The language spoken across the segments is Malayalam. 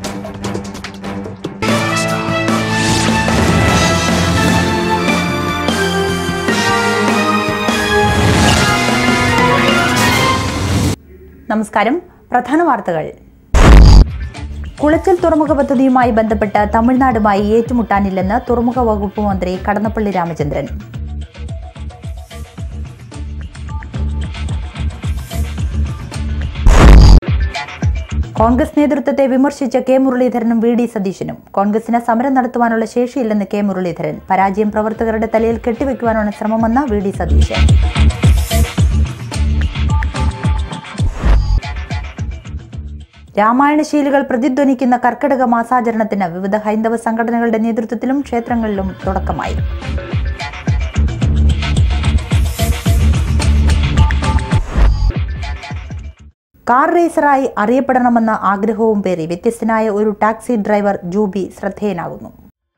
നമസ്കാരം പ്രധാന വാർത്തകൾ കുളച്ചൽ തുറമുഖ പദ്ധതിയുമായി ബന്ധപ്പെട്ട് തമിഴ്നാടുമായി ഏറ്റുമുട്ടാനില്ലെന്ന് തുറമുഖ വകുപ്പ് മന്ത്രി കടന്നപ്പള്ളി രാമചന്ദ്രൻ കോൺഗ്രസ് നേതൃത്വത്തെ വിമർശിച്ച കെ മുരളീധരനും വി ഡി സതീശനും കോൺഗ്രസിന് സമരം നടത്തുവാനുള്ള ശേഷിയില്ലെന്ന് കെ മുരളീധരൻ പരാജയം പ്രവർത്തകരുടെ തലയിൽ കെട്ടിവെക്കുവാനാണ് ശ്രമമെന്ന് വി ഡി സതീശൻ രാമായണശീലുകൾ പ്രതിധ്വനിക്കുന്ന കർക്കിടക മാസാചരണത്തിന് വിവിധ ഹൈന്ദവ സംഘടനകളുടെ നേതൃത്വത്തിലും ക്ഷേത്രങ്ങളിലും തുടക്കമായി കാർ റേസറായി അറിയപ്പെടണമെന്ന ആഗ്രഹവും പേറി വ്യത്യസ്തനായ ഒരു ടാക്സി ഡ്രൈവർ ജൂബി ശ്രദ്ധേയനാകുന്നു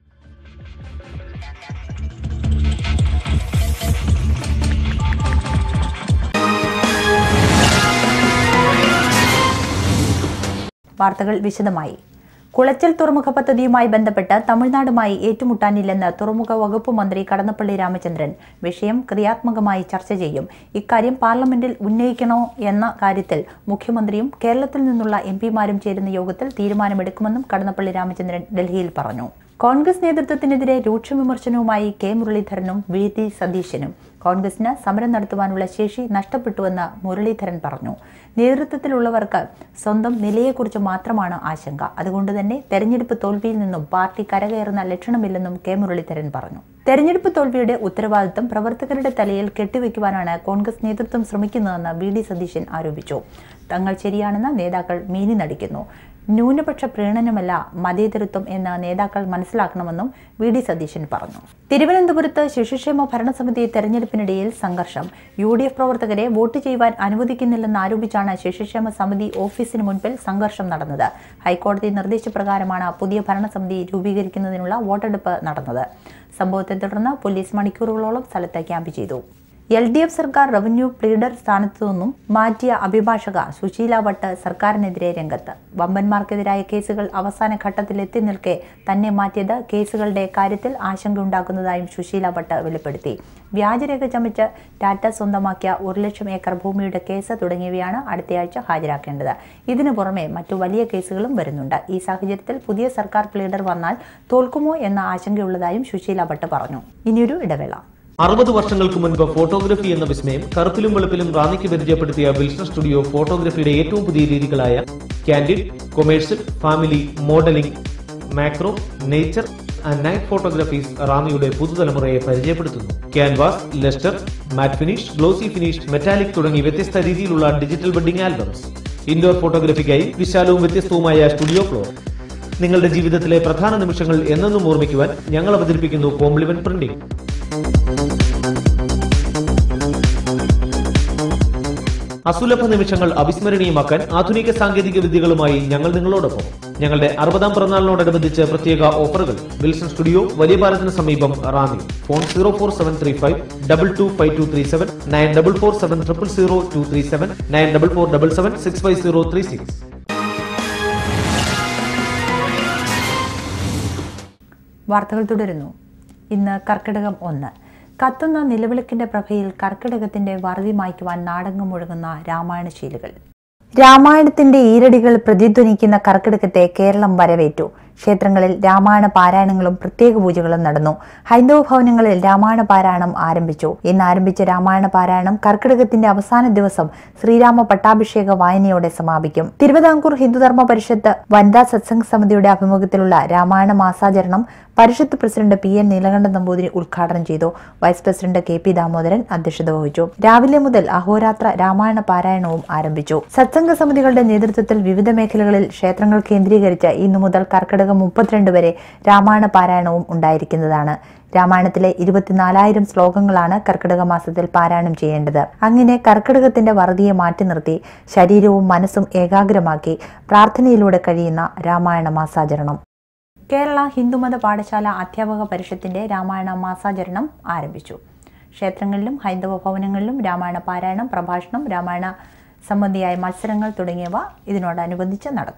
വാർത്തകൾ വിശദമായി കുളച്ചൽ തുറമുഖ പദ്ധതിയുമായി ബന്ധപ്പെട്ട് തമിഴ്നാടുമായി ഏറ്റുമുട്ടാനില്ലെന്ന് തുറമുഖ വകുപ്പ് മന്ത്രി കടന്നപ്പള്ളി രാമചന്ദ്രൻ വിഷയം ക്രിയാത്മകമായി ചർച്ച ചെയ്യും ഇക്കാര്യം പാർലമെന്റിൽ ഉന്നയിക്കണോ എന്ന കാര്യത്തിൽ മുഖ്യമന്ത്രിയും കേരളത്തിൽ നിന്നുള്ള എം പിമാരും ചേരുന്ന യോഗത്തിൽ തീരുമാനമെടുക്കുമെന്നും കടന്നപ്പള്ളി രാമചന്ദ്രൻ ഡൽഹിയിൽ പറഞ്ഞു കോൺഗ്രസ് നേതൃത്വത്തിനെതിരെ രൂക്ഷ വിമർശനവുമായി കെ മുരളീധരനും വി ഡി സതീശനും കോൺഗ്രസിന് സമരം നടത്തുവാനുള്ള ശേഷി നഷ്ടപ്പെട്ടുവെന്ന് മുരളീധരൻ പറഞ്ഞു നേതൃത്വത്തിലുള്ളവർക്ക് സ്വന്തം നിലയെക്കുറിച്ച് മാത്രമാണ് ആശങ്ക അതുകൊണ്ട് തന്നെ തെരഞ്ഞെടുപ്പ് തോൽവിയിൽ നിന്നും പാർട്ടി കരകയറുന്ന ലക്ഷണമില്ലെന്നും കെ മുരളീധരൻ പറഞ്ഞു തെരഞ്ഞെടുപ്പ് തോൽവിയുടെ ഉത്തരവാദിത്തം പ്രവർത്തകരുടെ തലയിൽ കെട്ടിവെക്കുവാനാണ് കോൺഗ്രസ് നേതൃത്വം ശ്രമിക്കുന്നതെന്ന് വി ഡി സതീശൻ ആരോപിച്ചു തങ്ങൾ ശരിയാണെന്ന് നേതാക്കൾ മീനി നടിക്കുന്നു ന്യൂനപക്ഷ പ്രീണനമല്ല മതേതരത്വം എന്ന് നേതാക്കൾ മനസ്സിലാക്കണമെന്നും വി ഡി സതീശൻ പറഞ്ഞു തിരുവനന്തപുരത്ത് ശിശുക്ഷേമ ഭരണസമിതി തെരഞ്ഞെടുപ്പിനിടയിൽ സംഘർഷം യു ഡി എഫ് പ്രവർത്തകരെ വോട്ട് ചെയ്യുവാൻ അനുവദിക്കുന്നില്ലെന്ന് ആരോപിച്ചാണ് ശിശുക്ഷേമ സമിതി ഓഫീസിന് മുൻപിൽ സംഘർഷം നടന്നത് ഹൈക്കോടതി നിർദ്ദേശപ്രകാരമാണ് പുതിയ ഭരണസമിതി രൂപീകരിക്കുന്നതിനുള്ള വോട്ടെടുപ്പ് നടന്നത് സംഭവത്തെ തുടർന്ന് പോലീസ് മണിക്കൂറുകളോളം സ്ഥലത്ത് ക്യാമ്പ് ചെയ്തു എൽ ഡി എഫ് സർക്കാർ റവന്യൂ പ്ലീഡർ സ്ഥാനത്തു നിന്നും മാറ്റിയ അഭിഭാഷക സുശീല ഭട്ട് സർക്കാരിനെതിരെ രംഗത്ത് വമ്പന്മാർക്കെതിരായ കേസുകൾ അവസാന ഘട്ടത്തിൽ എത്തി നിൽക്കെ തന്നെ മാറ്റിയത് കേസുകളുടെ കാര്യത്തിൽ ആശങ്കയുണ്ടാക്കുന്നതായും സുശീല ഭട്ട് വെളിപ്പെടുത്തി വ്യാജരേഖ ചമച്ച് ടാറ്റ സ്വന്തമാക്കിയ ഒരു ലക്ഷം ഏക്കർ ഭൂമിയുടെ കേസ് തുടങ്ങിയവയാണ് അടുത്തയാഴ്ച ഹാജരാക്കേണ്ടത് ഇതിനു പുറമെ മറ്റു വലിയ കേസുകളും വരുന്നുണ്ട് ഈ സാഹചര്യത്തിൽ പുതിയ സർക്കാർ പ്ലീഡർ വന്നാൽ തോൽക്കുമോ എന്ന ആശങ്കയുള്ളതായും സുശീല ഭട്ട് പറഞ്ഞു ഇനിയൊരു ഇടവേള അറുപത് വർഷങ്ങൾക്ക് മുൻപ് ഫോട്ടോഗ്രഫി എന്ന വിസ്മയം കറുപ്പിലും വെളുപ്പിലും റാന്നിക്ക് പരിചയപ്പെടുത്തിയ വിൽസൺ സ്റ്റുഡിയോ ഫോട്ടോഗ്രഫിയുടെ ഏറ്റവും പുതിയ രീതികളായ candid commercial family modelling macro nature and night photographies റാന്നിയുടെ പുതുതലമുറയെ പരിചയപ്പെടുത്തുന്നു canvas lustre matte finish glossy finish metallic തുടങ്ങി വ്യത്യസ്ത രീതിയിലുള്ള ഡിജിറ്റൽ വെഡിംഗ് ആൽബംസ് ഇൻഡോർ ഫോട്ടോഗ്രഫിക്കായി വിശാലവും വ്യത്യസ്തവുമായ സ്റ്റുഡിയോ ഫ്ലോർ നിങ്ങളുടെ ജീവിതത്തിലെ പ്രധാന നിമിഷങ്ങൾ എന്നെന്നും ഓർമ്മിക്കുവാൻ ഞങ്ങൾ അവതരിപ്പിക്കുന്നു കോംപ്ലിമെന്റ് പ്രിന്റിംഗ് അസുലഭ നിമിഷങ്ങൾ അവിസ്മരണീയമാക്കാൻ ആധുനിക സാങ്കേതിക വിദ്യകളുമായി ഞങ്ങൾ നിങ്ങളോടൊപ്പം ഞങ്ങളുടെ അറുപതാം പിറന്നാളിനോടനുബന്ധിച്ച് പ്രത്യേക ഓഫറുകൾ വിൽസൺ സ്റ്റുഡിയോ വലിയ പാലത്തിന് സമീപം Ranni phone zero four seven three five double two five two three seven nine double four seven triple zero two three seven nine double four double seven six five zero three six വാർത്തകൾ തുടരുന്നു ഇന്ന് കർക്കിടകം ഒന്ന് കത്തുന്ന നിലവിളക്കിന്റെ പ്രഭയിൽ കർക്കിടകത്തിന്റെ വറുതി മായ്ക്കുവാൻ നാടകം മുഴങ്ങുന്ന രാമായണശീലുകൾ രാമായണത്തിന്റെ ഈരടികൾ പ്രതിധ്വനിക്കുന്ന കർക്കിടകത്തെ കേരളം വരവേറ്റു ക്ഷേത്രങ്ങളിൽ രാമായണ പാരായണങ്ങളും പ്രത്യേക പൂജകളും നടന്നു ഹൈന്ദവ ഭവനങ്ങളിൽ രാമായണ പാരായണം ആരംഭിച്ചു ഇന്ന് ആരംഭിച്ച രാമായണ പാരായണം കർക്കിടകത്തിന്റെ അവസാന ദിവസം ശ്രീരാമ പട്ടാഭിഷേക വായനയോടെ സമാപിക്കും തിരുവിതാംകൂർ ഹിന്ദുധർമ്മ പരിഷത്ത് വനിതാ സത്സംഗ സമിതിയുടെ ആഭിമുഖ്യത്തിലുള്ള രാമായണ മാസാചരണം പരിഷത്ത് president P N Neelakandan Namboothiri ഉദ്ഘാടനം ചെയ്തു vice president K P Damodaran അധ്യക്ഷത വഹിച്ചു രാവിലെ മുതൽ അഹോരാത്ര രാമായണ പാരായണവും ആരംഭിച്ചു സത്സംഗ സമിതികളുടെ നേതൃത്വത്തിൽ വിവിധ മേഖലകളിൽ ക്ഷേത്രങ്ങൾ കേന്ദ്രീകരിച്ച് ഇന്നു മുതൽ കർക്കിടകം മുപ്പത്തിരണ്ട് വരെ രാമായണ പാരായണവും ഉണ്ടായിരിക്കുന്നതാണ് രാമായണത്തിലെ ഇരുപത്തിനാലായിരം ശ്ലോകങ്ങളാണ് കർക്കിടക മാസത്തിൽ പാരായണം ചെയ്യേണ്ടത് അങ്ങനെ കർക്കിടകത്തിന്റെ വറുതിയെ മാറ്റി നിർത്തി ശരീരവും മനസ്സും ഏകാഗ്രമാക്കി പ്രാർത്ഥനയിലൂടെ കഴിയുന്ന രാമായണ മാസാചരണം കേരള ഹിന്ദുമത പാഠശാല അധ്യാപക പരിഷത്തിന്റെ രാമായണ മാസാചരണം ആരംഭിച്ചു ക്ഷേത്രങ്ങളിലും ഹൈന്ദവ ഭവനങ്ങളിലും രാമായണ പാരായണം പ്രഭാഷണം രാമായണ സംബന്ധിയായ മത്സരങ്ങൾ തുടങ്ങിയവ ഇതിനോടനുബന്ധിച്ച് നടക്കും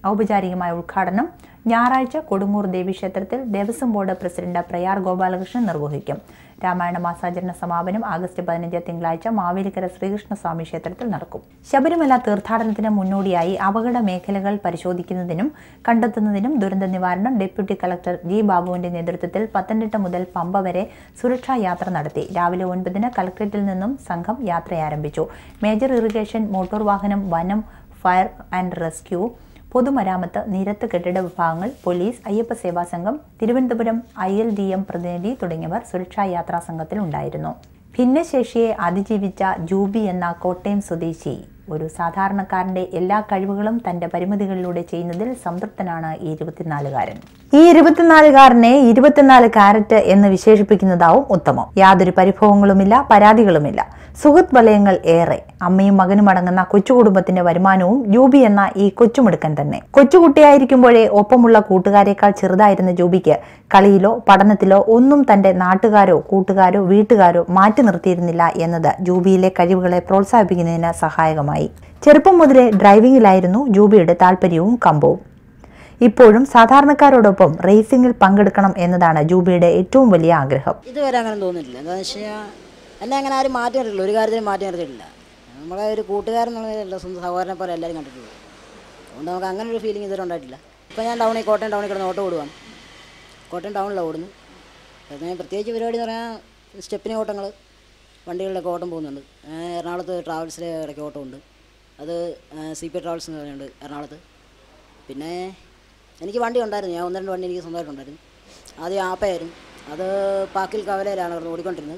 ഔപചാരികമായ ഉദ്ഘാടനം ഞായറാഴ്ച കൊടുങ്ങൂർ ദേവീക്ഷേത്രത്തിൽ ദേവസ്വം ബോർഡ് പ്രസിഡന്റ് പ്രയാർ ഗോപാലകൃഷ്ണൻ നിർവഹിക്കും രാമായണ മാസാചരണ സമാപനം ആഗസ്റ്റ് പതിനഞ്ച് തിങ്കളാഴ്ച മാവേലിക്കര ശ്രീകൃഷ്ണസ്വാമി ക്ഷേത്രത്തിൽ നടക്കും ശബരിമല തീർത്ഥാടനത്തിന് മുന്നോടിയായി അപകട മേഖലകൾ പരിശോധിക്കുന്നതിനും കണ്ടെത്തുന്നതിനും ദുരന്ത നിവാരണം ഡെപ്യൂട്ടി കളക്ടർ ജി ബാബുവിന്റെ നേതൃത്വത്തിൽ പത്തനംതിട്ട മുതൽ പമ്പ വരെ സുരക്ഷാ യാത്ര നടത്തി രാവിലെ ഒൻപതിന് കളക്ടറേറ്റിൽ നിന്നും സംഘം യാത്ര ആരംഭിച്ചു മേജർ ഇറിഗേഷൻ മോട്ടോർ വാഹനം വനം ഫയർ ആൻഡ് റെസ്ക്യൂ പൊതുമരാമത്ത് നിരത്ത് കെട്ടിട വിഭാഗങ്ങൾ police Ayyappa Seva Sangham Thiruvananthapuram I L D M പ്രതിനിധി തുടങ്ങിയവർ സുരക്ഷാ യാത്രാ സംഘത്തിൽ ഉണ്ടായിരുന്നു ഭിന്നശേഷിയെ അതിജീവിച്ച ജൂബി എന്ന കോട്ടയം സ്വദേശി ഒരു സാധാരണക്കാരന്റെ എല്ലാ കഴിവുകളും തന്റെ പരിമിതികളിലൂടെ ചെയ്യുന്നതിൽ സംതൃപ്തനാണ് ഈ ഇരുപത്തിനാലുകാരൻ ഈ ഇരുപത്തിനാലുകാരനെ ഇരുപത്തിനാല് കാരറ്റ് എന്ന് വിശേഷിപ്പിക്കുന്നതാവും ഉത്തമം യാതൊരു പരിഭവങ്ങളുമില്ല പരാതികളുമില്ല സുഹൃത്ത് വലയങ്ങൾ ഏറെ അമ്മയും മകനും അടങ്ങുന്ന കൊച്ചുകുടുംബത്തിന്റെ വരുമാനവും ജൂബി എന്ന ഈ കൊച്ചുമിടുക്കൻ തന്നെ കൊച്ചുകുട്ടിയായിരിക്കുമ്പോഴേ ഒപ്പമുള്ള കൂട്ടുകാരെക്കാൾ ചെറുതായിരുന്ന ജൂബിക്ക് കളിയിലോ പഠനത്തിലോ ഒന്നും തന്റെ നാട്ടുകാരോ കൂട്ടുകാരോ വീട്ടുകാരോ മാറ്റി നിർത്തിയിരുന്നില്ല എന്നത് ജൂബിയിലെ കഴിവുകളെ പ്രോത്സാഹിപ്പിക്കുന്നതിന് സഹായകമായി ചെറുപ്പം മുതലേ ഡ്രൈവിംഗിലായിരുന്നു ജൂബിയുടെ താല്പര്യവും കമ്പവും ഇപ്പോഴും സാധാരണക്കാരോടൊപ്പം റേസിംഗിൽ പങ്കെടുക്കണം എന്നതാണ് ജൂബിയുടെ ഏറ്റവും വലിയ ആഗ്രഹം ഇതുവരെ അങ്ങനെ തോന്നിയിട്ടില്ല എന്താണെന്ന് വെച്ച് കഴിഞ്ഞാൽ എന്നെ അങ്ങനെ ആരും മാറ്റി നിർത്തിയില്ല ഒരു കാര്യത്തിലും മാറ്റി നിർത്തിയിട്ടില്ല നമ്മളെ ഒരു കൂട്ടുകാരൻ എന്നുള്ള സ്വന്തം സഹോദരനെ പോലെ എല്ലാവരും കണ്ടിട്ടുള്ളൂ അതുകൊണ്ട് നമുക്ക് അങ്ങനെ ഒരു ഫീലിംഗ് ഇതുവരെ ഉണ്ടായിട്ടില്ല ഇപ്പോൾ ഞാൻ ടൗണിൽ കോട്ടയം ടൗണിൽ കിടന്ന് ഓട്ടോ ഓടുവാണ് കോട്ടയം ടൗണിലാണ് ഓടുന്നു അപ്പോൾ ഞാൻ പ്രത്യേകിച്ച് പരിപാടി എന്ന് പറഞ്ഞാൽ സ്റ്റെപ്പിന് ഓട്ടങ്ങൾ വണ്ടികളിലൊക്കെ ഓട്ടം പോകുന്നുണ്ട് ഞാൻ എറണാകുളത്ത് ട്രാവൽസിലെ ഇടയ്ക്ക് ഓട്ടം ഉണ്ട് അത് സി പി ട്രാവൽസ് എന്ന് പറയുന്നുണ്ട് എറണാകുളത്ത് പിന്നെ എനിക്ക് വണ്ടി ഉണ്ടായിരുന്നു ഞാൻ ഒന്ന് രണ്ട് വണ്ടി എനിക്ക് സ്വന്തമായിട്ടുണ്ടായിരുന്നു ആദ്യം ആപ്പയായിരുന്നു അത് പാക്കിൽ കവലയിലാണ് അവിടെ ഓടിക്കൊണ്ടിരുന്നത്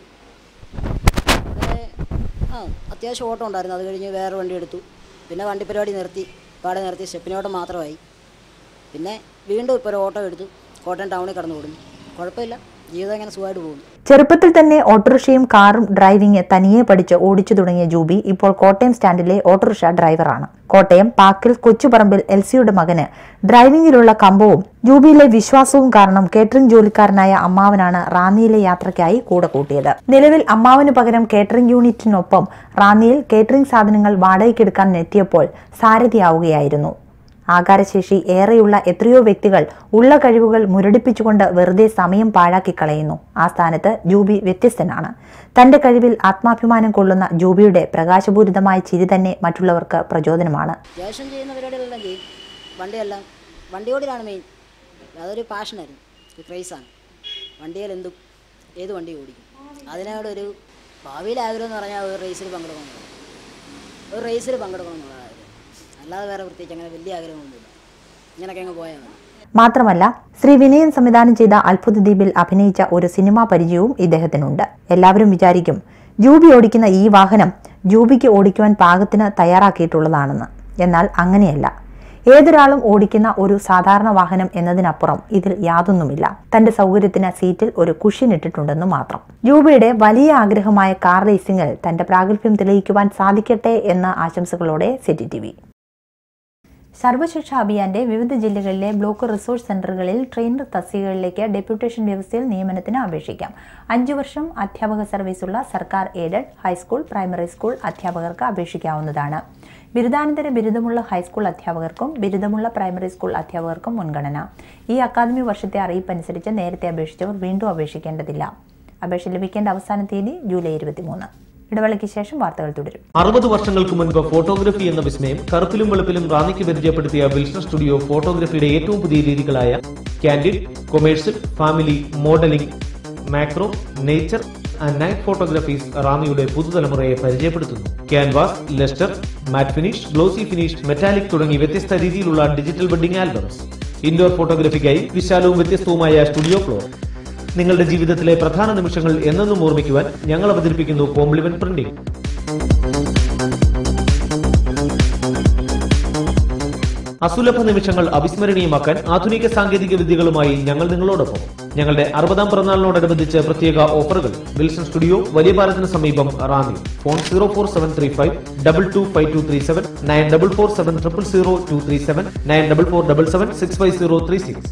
അവിടെ ആ അത്യാവശ്യം ഓട്ടം ഉണ്ടായിരുന്നു അത് കഴിഞ്ഞ് വേറെ വണ്ടി എടുത്തു പിന്നെ വണ്ടി പരിപാടി നിർത്തി പാടെ നിർത്തി സ്റ്റെപ്പിനോട്ടം മാത്രമായി പിന്നെ വീണ്ടും ഇപ്പോൾ ഒരു ഓട്ടോ എടുത്തു കോട്ടയം ടൗണിൽ കടന്നു ഓടുന്നു കുഴപ്പമില്ല ജീവിതം ഇങ്ങനെ സുഖമായിട്ട് പോകുന്നു ചെറുപ്പത്തിൽ തന്നെ ഓട്ടോറിക്ഷയും കാറും ഡ്രൈവിംഗ് തനിയെ പഠിച്ച് ഓടിച്ചു തുടങ്ങിയ ജൂബി ഇപ്പോൾ കോട്ടയം സ്റ്റാൻഡിലെ ഓട്ടോറിക്ഷ ഡ്രൈവറാണ് കോട്ടയം പാക്കിൽ കൊച്ചുപറമ്പിൽ എൽസിയുടെ മകന് ഡ്രൈവിംഗിലുള്ള കമ്പവും ജൂബിയിലെ വിശ്വാസവും കാരണം കേറ്ററിംഗ് ജോലിക്കാരനായ അമ്മാവനാണ് റാന്നിയിലെ യാത്രയ്ക്കായി കൂടെ കൂട്ടിയത് നിലവിൽ അമ്മാവന് പകരം കേറ്ററിംഗ് യൂണിറ്റിനൊപ്പം റാന്നിയിൽ കേറ്ററിംഗ് സാധനങ്ങൾ വാടകയ്ക്കെടുക്കാൻ എത്തിയപ്പോൾ സാരഥിയാവുകയായിരുന്നു ആകാരശേഷി ഏറെയുള്ള എത്രയോ വ്യക്തികൾ ഉള്ള കഴിവുകൾ മുരടിപ്പിച്ചുകൊണ്ട് വെറുതെ സമയം പാഴാക്കി കളയുന്നു ആ സ്ഥാനത്ത് ജൂബി വ്യത്യസ്തനാണ് തന്റെ കഴിവിൽ ആത്മാഭിമാനം കൊള്ളുന്ന ജൂബിയുടെ പ്രകാശപൂരിതമായ ചിരി തന്നെ മറ്റുള്ളവർക്ക് പ്രചോദനമാണ് അത്യാവശ്യം ചെയ്യുന്ന പരിപാടികളെല്ലാം ചെയ്യും വണ്ടിയെല്ലാം വണ്ടി ഓടിലാണ് മെയിൻ അതൊരു പാഷനായിരുന്നു ഒരു ക്രൈസാണ് വണ്ടിയിൽ എന്തും ഏത് വണ്ടി ഓടിക്കും അതിനോട് ഒരു ഭാവിയിലെ ആഗ്രഹം എന്ന് പറഞ്ഞാൽ ഒരു റേസിൽ പങ്കെടുക്കണം എന്നുള്ളത്. ഒരു റേസിൽ പങ്കെടുക്കണം എന്നുള്ളതാണ് ആഗ്രഹം അല്ലാതെ വേറെ പ്രത്യേകിച്ച് അങ്ങനെ വലിയ ആഗ്രഹമൊന്നുമില്ല ഇങ്ങനെയൊക്കെ അങ്ങ് പോയാൽ മതി മാത്രമല്ല ശ്രീ വിനയൻ സംവിധാനം ചെയ്ത അത്ഭുത ദ്വീപിൽ അഭിനയിച്ച ഒരു സിനിമാ പരിചയവും ഇദ്ദേഹത്തിനുണ്ട് എല്ലാവരും വിചാരിക്കും ജൂബി ഓടിക്കുന്ന ഈ വാഹനം ജൂബിക്ക് ഓടിക്കുവാൻ പാകത്തിന് തയ്യാറാക്കിയിട്ടുള്ളതാണെന്ന് എന്നാൽ അങ്ങനെയല്ല ഏതൊരാളും ഓടിക്കുന്ന ഒരു സാധാരണ വാഹനം എന്നതിനപ്പുറം ഇതിൽ യാതൊന്നുമില്ല തന്റെ സൗകര്യത്തിന് സീറ്റിൽ ഒരു കുഷ്യൻ ഇട്ടിട്ടുണ്ടെന്ന് മാത്രം ജൂബിയുടെ വലിയ ആഗ്രഹമായ കാർ റേസിംഗിൽ തന്റെ പ്രാഗൽഭ്യം തെളിയിക്കുവാൻ സാധിക്കട്ടെ എന്ന ആശംസകളോടെ സിറ്റി ടി സർവശിക്ഷ അഭിയാന്റെ വിവിധ ജില്ലകളിലെ ബ്ലോക്ക് റിസോഴ്സ് സെന്ററുകളിൽ ട്രെയിനർ തസ്തികകളിലേക്ക് ഡെപ്യൂട്ടേഷൻ വ്യവസ്ഥയിൽ നിയമനത്തിന് അപേക്ഷിക്കാം അഞ്ചു വർഷം അധ്യാപക സർവീസുള്ള സർക്കാർ എയ്ഡഡ് ഹൈസ്കൂൾ പ്രൈമറി സ്കൂൾ അധ്യാപകർക്ക് അപേക്ഷിക്കാവുന്നതാണ് ബിരുദാനന്തര ബിരുദമുള്ള ഹൈസ്കൂൾ അധ്യാപകർക്കും ബിരുദമുള്ള പ്രൈമറി സ്കൂൾ അധ്യാപകർക്കും മുൻഗണന ഈ അക്കാദമി വർഷത്തെ അറിയിപ്പ് അനുസരിച്ച് നേരത്തെ അപേക്ഷിച്ചവർ വീണ്ടും അപേക്ഷിക്കേണ്ടതില്ല അപേക്ഷ ലഭിക്കേണ്ട അവസാന തീയതി ജൂലൈ ഇരുപത്തിമൂന്ന് ഇടവേളയ്ക്ക് ശേഷം വാർത്തകൾ തുടരും അറുപത് വർഷങ്ങൾക്ക് മുൻപ് ഫോട്ടോഗ്രഫി എന്ന വിസ്മയം കറുപ്പിലും വെളുപ്പിലും റാന്നിക്ക് പരിചയപ്പെടുത്തിയ വിൽസൺ സ്റ്റുഡിയോ ഫോട്ടോഗ്രഫിയുടെ ഏറ്റവും പുതിയ രീതികളായ candid commercial family modelling macro nature and night photographies റാന്നിയുടെ പുതുതലമുറയെ പരിചയപ്പെടുത്തുന്നു canvas lustre matte finish glossy finish metallic തുടങ്ങി വ്യത്യസ്ത രീതിയിലുള്ള ഡിജിറ്റൽ വെഡിംഗ് ആൽബംസ് ഇൻഡോർ ഫോട്ടോഗ്രഫിക്കായി വിശാലവും വ്യത്യസ്തവുമായ സ്റ്റുഡിയോ ഫ്ലോർ നിങ്ങളുടെ ജീവിതത്തിലെ പ്രധാന നിമിഷങ്ങൾ എന്നെന്നും ഓർമ്മിക്കുവാൻ ഞങ്ങൾ അവതരിപ്പിക്കുന്നു കോംപ്ലിമെന്റ് പ്രിന്റിംഗ് അസുലഭ നിമിഷങ്ങൾ അവിസ്മരണീയമാക്കാൻ ആധുനിക സാങ്കേതിക വിദ്യകളുമായി ഞങ്ങൾ നിങ്ങളോടൊപ്പം ഞങ്ങളുടെ അറുപതാം പിറന്നാളിനോടനുബന്ധിച്ച് പ്രത്യേക ഓഫറുകൾ വിൽസൺ സ്റ്റുഡിയോ വലിയ പാലത്തിന് സമീപം Ranni phone zero four seven three five double two five two three seven nine double four seven triple zero two three seven nine double four double seven six five zero three six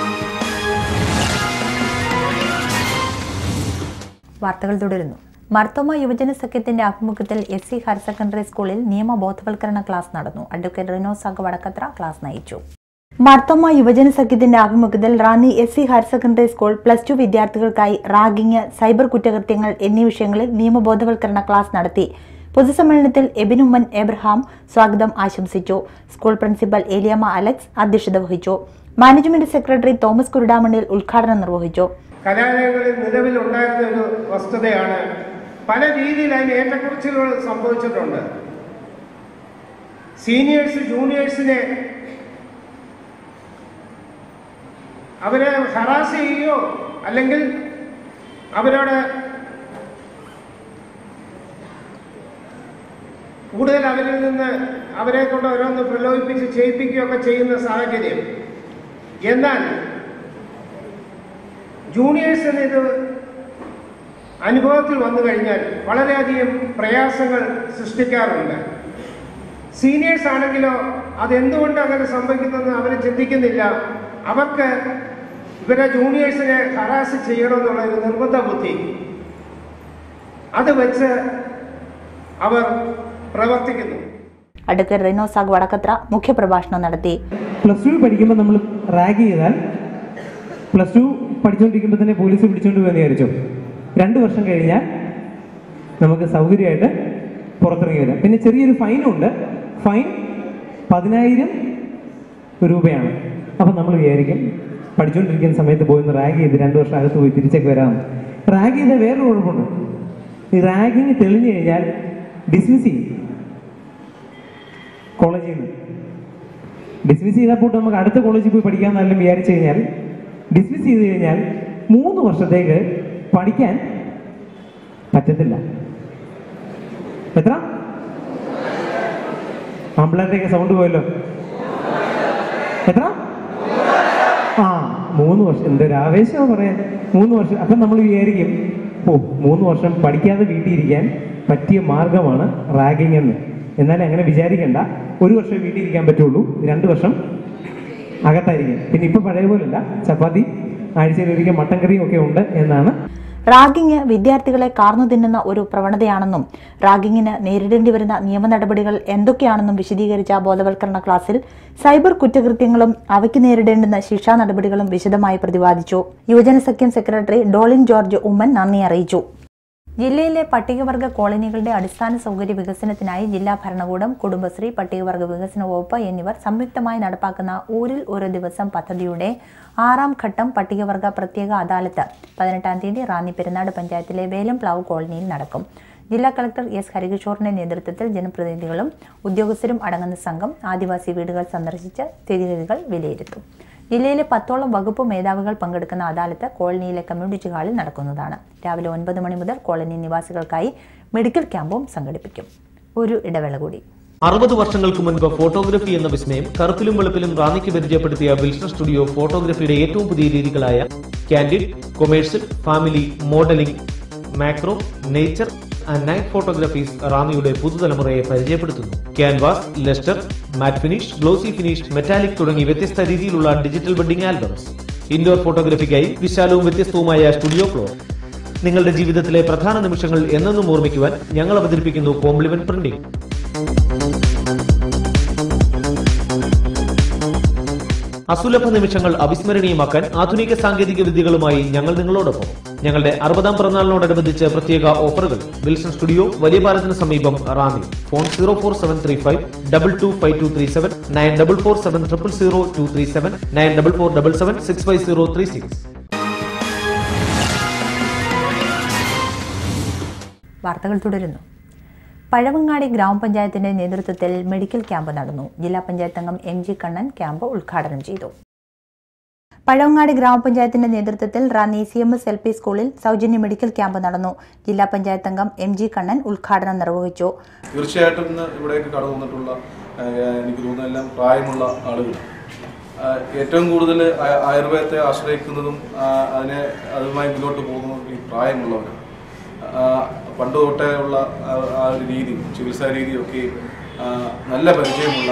വാർത്തകൾ തുടരുന്നു മർത്തോമ യുവജന സഖ്യത്തിന്റെ ആഭിമുഖ്യത്തിൽ എസ് സി ഹയർ സെക്കൻഡറി സ്കൂളിൽ നിയമ ബോധവൽക്കരണ ക്ലാസ് നടന്നു അഡ്വക്കേറ്റ് റിനോ സാഗ് വടക്കത്ര ക്ലാസ് നയിച്ചു മാർത്തോമ യുവജന സഖ്യത്തിന്റെ ആഭിമുഖ്യത്തിൽ Ranni S C higher secondary school plus two വിദ്യാർത്ഥികൾക്കായി റാഗിംഗ് സൈബർ കുറ്റകൃത്യങ്ങൾ എന്നീ വിഷയങ്ങളിൽ നിയമബോധവൽക്കരണ ക്ലാസ് നടത്തി പൊതുസമ്മേളനത്തിൽ എബിനുമ്മൻ എബ്രഹാം സ്വാഗതം ആശംസിച്ചു സ്കൂൾ പ്രിൻസിപ്പൽ ഏലിയമ്മ അലക്സ് അധ്യക്ഷത വഹിച്ചു മാനേജ്മെന്റ് സെക്രട്ടറി തോമസ് കുരുടാമണ്ണിൽ ഉദ്ഘാടനം നിർവഹിച്ചു കലാലയങ്ങളിൽ നിലവിലുണ്ടായിരുന്ന ഒരു വസ്തുതയാണ് പല രീതിയിൽ അതിന് ഏറ്റക്കുറച്ചിലുകൾ സംഭവിച്ചിട്ടുണ്ട് സീനിയേഴ്സ് ജൂനിയേഴ്സിനെ അവരെ ഹറാസ് ചെയ്യുകയോ അല്ലെങ്കിൽ അവരോട് കൂടുതൽ അവരിൽ നിന്ന് അവരെ കൊണ്ട് ഓരോന്ന് പ്രലോഭിപ്പിച്ച് ചെയ്യിപ്പിക്കുകയൊക്കെ ചെയ്യുന്ന സാഹചര്യം എന്നാൽ ജൂനിയേഴ്സ് എന്നത് അനുഭവത്തിൽ വന്നു കഴിഞ്ഞാൽ വളരെയധികം പ്രയാസങ്ങൾ സൃഷ്ടിക്കാറുണ്ട് സീനിയേഴ്സ് ആണെങ്കിലോ അതെന്തുകൊണ്ട് അങ്ങനെ സംഭവിക്കുന്നതെന്ന് അവർ ചിന്തിക്കുന്നില്ല അവർക്ക് ഇവരെ ജൂനിയേഴ്സിനെ ഹറാസ് ചെയ്യണമെന്നുള്ള ഒരു നിർബന്ധ ബുദ്ധി അത് വെച്ച് അവർ പ്രവർത്തിക്കുന്നു അഡ്വക്കേറ്റ് റിനോസാഗ് വടക്കത്ര മുഖ്യപ്രഭാഷണം നടത്തി പ്ലസ് ടു പഠിക്കുമ്പോൾ നമ്മൾ റാഗ് ചെയ്താൽ പ്ലസ് ടു പഠിച്ചുകൊണ്ടിരിക്കുമ്പോൾ തന്നെ പോലീസ് പിടിച്ചുകൊണ്ട് പോയെന്ന് വിചാരിച്ചു രണ്ട് വർഷം കഴിഞ്ഞാൽ നമുക്ക് സൗകര്യമായിട്ട് പുറത്തിറങ്ങി വരാം പിന്നെ ചെറിയൊരു ഫൈനും ഉണ്ട് ഫൈൻ പതിനായിരം രൂപയാണ് അപ്പം നമ്മൾ വിചാരിക്കും പഠിച്ചുകൊണ്ടിരിക്കുന്ന സമയത്ത് പോയി ഒന്ന് റാഗ് ചെയ്ത് രണ്ട് വർഷം അകത്ത് പോയി തിരിച്ചൊക്കെ വരാം റാഗ് ചെയ്ത വേറൊരു കുഴപ്പമുണ്ട് ഈ റാഗിങ് തെളിഞ്ഞു കഴിഞ്ഞാൽ ഡിസ്മിസ് ചെയ്യും കോളേജിൽ നിന്ന് ഡിസ്മിസ് ചെയ്തപ്പോൾ നമുക്ക് അടുത്ത കോളേജിൽ പോയി പഠിക്കാമെന്നെല്ലാം വിചാരിച്ചു കഴിഞ്ഞാൽ ഡിസ്മിസ് ചെയ്ത് കഴിഞ്ഞാൽ മൂന്ന് വർഷത്തേക്ക് പഠിക്കാൻ പറ്റത്തില്ല എത്ര ആമ്പിളേറ്റൊക്കെ സൗണ്ട് പോയല്ലോ എത്ര ആ മൂന്ന് വർഷം എന്തൊരു ആവേശമാണ് പറയാൻ മൂന്ന് വർഷം അപ്പം നമ്മൾ വിചാരിക്കും ഓ മൂന്ന് വർഷം പഠിക്കാതെ വീട്ടിൽ ഇരിക്കാൻ പറ്റിയ മാർഗമാണ് റാഗിങ് എന്ന് എന്നാൽ അങ്ങനെ വിചാരിക്കേണ്ട ഒരു വർഷം വീട്ടിൽ ഇരിക്കാൻ പറ്റുള്ളൂ രണ്ട് വർഷം അകത്തായിരിക്കും പിന്നെ ഇപ്പൊ പഴയ പോലല്ല ചപ്പാത്തി ആഴ്ചയിൽ ഒരിക്കൽ മട്ടൻ കറിയും ഒക്കെ ഉണ്ട് എന്നാണ് റാഗിംഗ് വിദ്യാർത്ഥികളെ കാർന്നു തിന്നുന്ന ഒരു പ്രവണതയാണെന്നും റാഗിങ്ങിന് നേരിടേണ്ടി വരുന്ന നിയമ നടപടികൾ എന്തൊക്കെയാണെന്നും വിശദീകരിച്ച ബോധവൽക്കരണ ക്ലാസ്സിൽ സൈബർ കുറ്റകൃത്യങ്ങളും അവയ്ക്ക് നേരിടേണ്ടുന്ന ശിക്ഷാ നടപടികളും വിശദമായി പ്രതിപാദിച്ചു യുവജന സഖ്യം സെക്രട്ടറി ഡോളിൻ ജോർജ് ഉമ്മൻ നന്ദി അറിയിച്ചു ജില്ലയിലെ പട്ടികവർഗ കോളനികളുടെ അടിസ്ഥാന സൗകര്യ വികസനത്തിനായി ജില്ലാ ഭരണകൂടം കുടുംബശ്രീ പട്ടികവർഗ വികസന വകുപ്പ് എന്നിവർ സംയുക്തമായി നടപ്പാക്കുന്ന ഊരിൽ ഒരു ദിവസം പദ്ധതിയുടെ ആറാം ഘട്ടം പട്ടികവർഗ പ്രത്യേക അദാലത്ത് പതിനെട്ടാം തീയതി റാന്നി പെരുന്നാട് പഞ്ചായത്തിലെ വേലംപ്ലാവ് കോളനിയിൽ നടക്കും ജില്ലാ കളക്ടർ എസ് ഹരികിഷോറിന്റെ നേതൃത്വത്തിൽ ജനപ്രതിനിധികളും ഉദ്യോഗസ്ഥരും അടങ്ങുന്ന സംഘം ആദിവാസി വീടുകൾ സന്ദർശിച്ച് സ്ഥിതിഗതികൾ വിലയിരുത്തും ജില്ലയിലെ പത്തോളം വകുപ്പ് മേധാവികൾ പങ്കെടുക്കുന്ന അദാലത്ത് കോളനിയിലെ കമ്മ്യൂണിറ്റി ഹാളിൽ നടക്കുന്നതാണ് രാവിലെ ഒൻപത് മണി മുതൽ കോളനി നിവാസികൾക്കായി മെഡിക്കൽ ക്യാമ്പും സംഘടിപ്പിക്കും ഒരു ഇടവേള കൂടി അറുപത് വർഷങ്ങൾക്ക് മുൻപ് ഫോട്ടോഗ്രഫി എന്ന വിസ്മയം കറുപ്പിലും വെളുപ്പിലും റാന്നിക്ക് പരിചയപ്പെടുത്തിയ വിൽസൺ സ്റ്റുഡിയോ ഫോട്ടോഗ്രഫിയുടെ ഏറ്റവും പുതിയ രീതികളായ candid commercial family modelling macro nature and night photographies റാന്നിയുടെ പുതുതലമുറയെ പരിചയപ്പെടുത്തുന്നു canvas lustre matte finish glossy finish metallic തുടങ്ങി വ്യത്യസ്ത രീതിയിലുള്ള ഡിജിറ്റൽ വെഡിംഗ് ആൽബംസ് ഇൻഡോർ ഫോട്ടോഗ്രഫിക്കായി വിശാലവും വ്യത്യസ്തവുമായ സ്റ്റുഡിയോ ഫ്ലോർ നിങ്ങളുടെ ജീവിതത്തിലെ പ്രധാന നിമിഷങ്ങൾ എന്നെന്നും ഓർമ്മിക്കുവാൻ ഞങ്ങൾ അവതരിപ്പിക്കുന്നു കോംപ്ലിമെന്റ് പ്രിന്റിംഗ് അസുലഭ നിമിഷങ്ങൾ അവിസ്മരണീയമാക്കാൻ ആധുനിക സാങ്കേതിക വിദ്യകളുമായി ഞങ്ങൾ നിങ്ങളോടൊപ്പം ഞങ്ങളുടെ അറുപതാം പിറന്നാളിനോടനുബന്ധിച്ച് പ്രത്യേക ഓഫറുകൾ വിൽസൺ സ്റ്റുഡിയോ വലിയ പാലത്തിന് സമീപം Ranni phone zero four seven three five double two five two three seven nine double four seven triple zero two three seven nine double four double seven six five zero three six വാർത്തകൾ തുടരുന്നു പഴവങ്ങാടി ഗ്രാമപഞ്ചായത്തിന്റെ നേതൃത്വത്തിൽ മെഡിക്കൽ ക്യാമ്പ് നടന്നു ജില്ലാ പഞ്ചായത്ത് അംഗം എം ജി കണ്ണൻ ക്യാമ്പ് ഉദ്ഘാടനം ചെയ്തു പഴവങ്ങാടി ഗ്രാമപഞ്ചായത്തിന്റെ നേതൃത്വത്തിൽ Ranni C M S L P സ്കൂളിൽ സൗജന്യ മെഡിക്കൽ ക്യാമ്പ് നടന്നു ജില്ലാ പഞ്ചായത്ത് അംഗം എം ജി കണ്ണൻ ഉദ്ഘാടനം നിർവഹിച്ചു തീർച്ചയായിട്ടും ഇന്ന് ഇവിടേക്ക് കടന്നു വന്നിട്ടുള്ള ആ, എനിക്ക് തോന്നുന്ന എല്ലാം പ്രായമുള്ള ആളുകൾ ആ, ഏറ്റവും കൂടുതൽ ആ- ആയുർവേദത്തെ ആശ്രയിക്കുന്നതും ആ, അതിനെ അതുമായി മുന്നോട്ട് പോകുന്നതും ഈ പ്രായമുള്ളവരാണ് ആ, പണ്ട് തൊട്ടേ ഉള്ള ആ ആ ഒരു രീതി ചികിത്സാ രീതിയൊക്കെ ആ, നല്ല പരിചയമുള്ള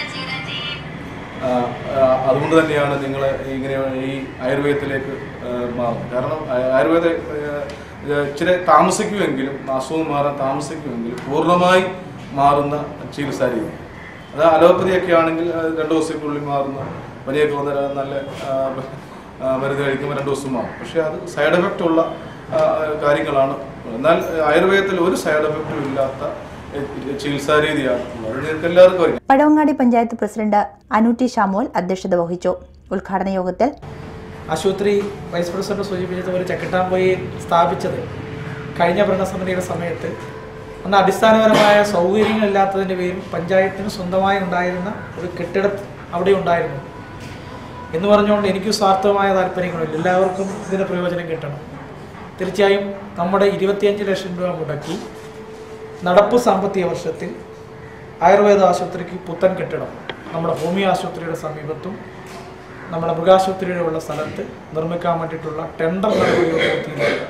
ആ, ആ, അതുകൊണ്ട് തന്നെയാണ് നിങ്ങൾ ഇങ്ങനെ ഈ ആയുർവേദത്തിലേക്ക് ആ, മാറുന്നത് കാരണം ആ- ആയുർവേദ ആ, ഇത് ഇച്ചിരി താമസിക്കുമെങ്കിലും അസുഖം മാറാൻ താമസിക്കുമെങ്കിലും പൂർണ്ണമായി മാറുന്ന ചികിത്സാ രീതി അത് അലോപ്പതിയൊക്കെ ആണെങ്കിൽ അത് രണ്ട് ദിവസത്തിനുള്ളിൽ മാറുന്ന പനിയൊക്കെ വന്നാൽ നല്ല ആ, ആ, മരുന്ന് കഴിക്കുമ്പോൾ രണ്ട് ദിവസം മാറും പക്ഷേ അത് സൈഡ് എഫക്റ്റ് ഉള്ള ആ, കാര്യങ്ങളാണ് എന്നാൽ ആയുർവേദത്തിൽ ഒരു സൈഡ് എഫക്റ്റും ഇല്ലാത്ത എ, ചികിത്സാ രീതിയാണ് അത് നിങ്ങൾക്ക് എല്ലാവർക്കും അറിയാം പഴവങ്ങാടി പഞ്ചായത്ത് പ്രസിഡന്റ് അനു ഷാമോൽ അധ്യക്ഷത വഹിച്ചു ഉദ്ഘാടന യോഗത്തിൽ ആശുപത്രി വൈസ് പ്രസിഡന്റ് സൂചിപ്പിച്ചതുപോലെ ചക്കിട്ടാമ്പൊയി സ്ഥാപിച്ചത് കഴിഞ്ഞ ഭരണസമിതിയുടെ സമയത്ത് അന്ന് അടിസ്ഥാനപരമായ സൗകര്യങ്ങളില്ലാത്തതിൻ്റെ പേരിൽ പഞ്ചായത്തിന് സ്വന്തമായി ഉണ്ടായിരുന്ന ഒരു കെട്ടിടം അവിടെ ഉണ്ടായിരുന്നു എന്ന് പറഞ്ഞുകൊണ്ട് എനിക്ക് സ്വാർത്ഥമായ താല്പര്യങ്ങളില്ല എല്ലാവർക്കും ഇതിന് പ്രയോജനം കിട്ടണം തീർച്ചയായും നമ്മുടെ ഇരുപത്തിയഞ്ച് ലക്ഷം രൂപ മുടക്കി നടപ്പ് സാമ്പത്തിക വർഷത്തിൽ ആയുർവേദ ആശുപത്രിക്ക് പുത്തൻ കെട്ടിടം നമ്മുടെ ഭൂമി ആശുപത്രിയുടെ സമീപത്തും നമ്മുടെ മൃഗാശുപത്രിയുടെ ഉള്ള സ്ഥലത്ത് നിർമ്മിക്കാൻ വേണ്ടിയിട്ടുള്ള ടെൻഡർ നടപടികൾ പൂർത്തീകരിക്കുക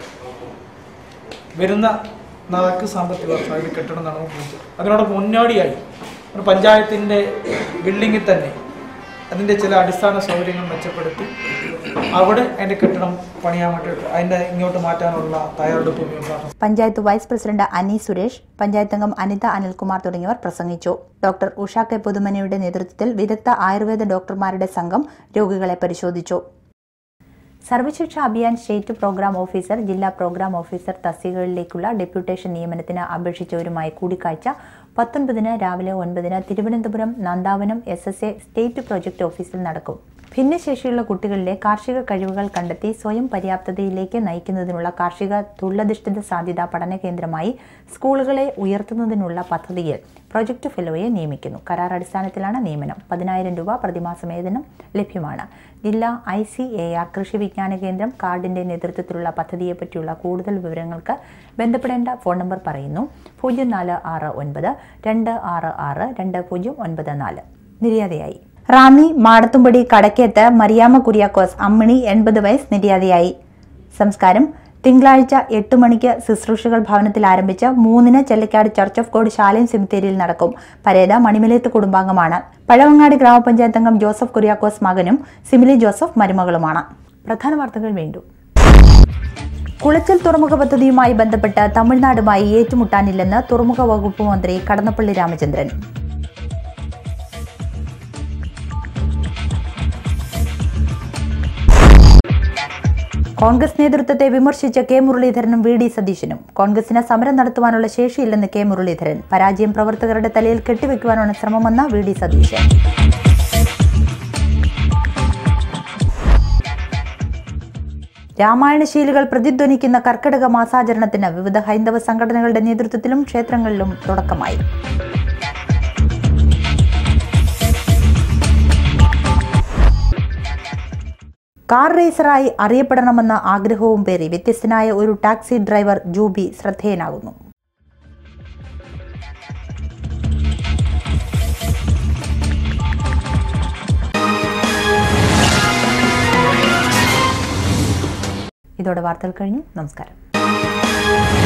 വരുന്ന നാക്ക് സാമ്പത്തിക വർഷം അതിൽ കെട്ടിടം നടന്നു പോകുന്നത് അതിനോട് മുന്നോടിയായി ഒരു പഞ്ചായത്തിൻ്റെ ബിൽഡിങ്ങിൽ തന്നെ അതിൻ്റെ ചില അടിസ്ഥാന സൗകര്യങ്ങൾ മെച്ചപ്പെടുത്തി അവിടെ അതിൻ്റെ കെട്ടിടം പണിയാൻ വേണ്ടിയിട്ട് അതിൻ്റെ ഇങ്ങോട്ട് മാറ്റാനുള്ള തയ്യാറെടുപ്പ് വിഭാഗം പഞ്ചായത്ത് വൈസ് പ്രസിഡന്റ് അനി സുരേഷ് പഞ്ചായത്ത് അംഗം അനിത അനിൽകുമാർ തുടങ്ങിയവർ പ്രസംഗിച്ചു ഡോക്ടർ ഉഷ കെ പുതുമനയുടെ നേതൃത്വത്തിൽ വിദഗ്ധ ആയുർവേദ ഡോക്ടർമാരുടെ സംഘം രോഗികളെ പരിശോധിച്ചു Sarva Shiksha Abhiyan state programme officer ജില്ലാ പ്രോഗ്രാം ഓഫീസർ തസ്തികകളിലേക്കുള്ള ഡെപ്യൂട്ടേഷൻ നിയമനത്തിന് അപേക്ഷിച്ചവരുമായി കൂടിക്കാഴ്ച പത്തൊൻപതിന് രാവിലെ ഒൻപതിന് Thiruvananthapuram Nandavanam S S A state project ഓഫീസിൽ നടക്കും ഭിന്നശേഷിയുള്ള കുട്ടികളിലെ കാർഷിക കഴിവുകൾ കണ്ടെത്തി സ്വയം പര്യാപ്തതയിലേക്ക് നയിക്കുന്നതിനുള്ള കാർഷിക തൊഴിലധിഷ്ഠിത സാധ്യതാ പഠന കേന്ദ്രമായി സ്കൂളുകളെ ഉയർത്തുന്നതിനുള്ള പദ്ധതിയിൽ പ്രൊജക്ട് ഫെലോയെ നിയമിക്കുന്നു കരാർ അടിസ്ഥാനത്തിലാണ് നിയമനം പതിനായിരം രൂപ പ്രതിമാസ വേതനം ലഭ്യമാണ് ജില്ലാ ഐ സി എ ആർ കൃഷി വിജ്ഞാന കേന്ദ്രം കാർഡിന്റെ നേതൃത്വത്തിലുള്ള പദ്ധതിയെപ്പറ്റിയുള്ള കൂടുതൽ വിവരങ്ങൾക്ക് ബന്ധപ്പെടേണ്ട ഫോൺ നമ്പർ പറയുന്നു പൂജ്യം നാല് ആറ് ഒൻപത് രണ്ട് ആറ് ആറ് രണ്ട് പൂജ്യം ഒൻപത് നാല് നിര്യാതയായി റാന്നി മാടത്തുംപടി കടക്കേത്ത് മരിയാമ്മ കുര്യാക്കോസ് അമ്മിണി എൺപത് വയസ്സ് നിര്യാതയായി സംസ്കാരം തിങ്കളാഴ്ച എട്ട് മണിക്ക് ശുശ്രൂഷകൾ ഭവനത്തിൽ ആരംഭിച്ച് മൂന്നിന് ചെല്ലക്കാട് ചർച്ച് ഓഫ് ഗോഡ് ശാലയം സെമിത്തേരിയിൽ നടക്കും പരേത മണിമലയത്ത് കുടുംബാംഗമാണ് പഴവങ്ങാടി ഗ്രാമപഞ്ചായത്ത് അംഗം ജോസഫ് കുര്യാക്കോസ് മകനും സിമിലി ജോസഫ് മരുമകളുമാണ് പ്രധാന വാർത്തകൾ വീണ്ടും കുളച്ചൽ തുറമുഖ പദ്ധതിയുമായി ബന്ധപ്പെട്ട് തമിഴ്നാടുമായി ഏറ്റുമുട്ടാനില്ലെന്ന് തുറമുഖ വകുപ്പ് മന്ത്രി കടന്നപ്പള്ളി രാമചന്ദ്രൻ കോൺഗ്രസ് നേതൃത്വത്തെ വിമർശിച്ച കെ മുരളീധരനും വി ഡി സതീശനും കോൺഗ്രസിന് സമരം നടത്തുവാനുള്ള ശേഷിയില്ലെന്ന് കെ മുരളീധരൻ പരാജയം പ്രവർത്തകരുടെ തലയിൽ കെട്ടിവെക്കുവാനാണ് ശ്രമമെന്ന് വി ഡി സതീശൻ രാമായണശീലുകൾ പ്രതിധ്വനിക്കുന്ന കർക്കിടക മാസാചരണത്തിന് വിവിധ ഹൈന്ദവ സംഘടനകളുടെ നേതൃത്വത്തിലും ക്ഷേത്രങ്ങളിലും തുടക്കമായി കാർ റേസറായി അറിയപ്പെടണമെന്ന ആഗ്രഹവും പേറി വ്യത്യസ്തനായ ഒരു ടാക്സി ഡ്രൈവർ ജൂബി ശ്രദ്ധേയനാകുന്നു ഇതോടെ വാർത്തകൾ കഴിഞ്ഞു നമസ്കാരം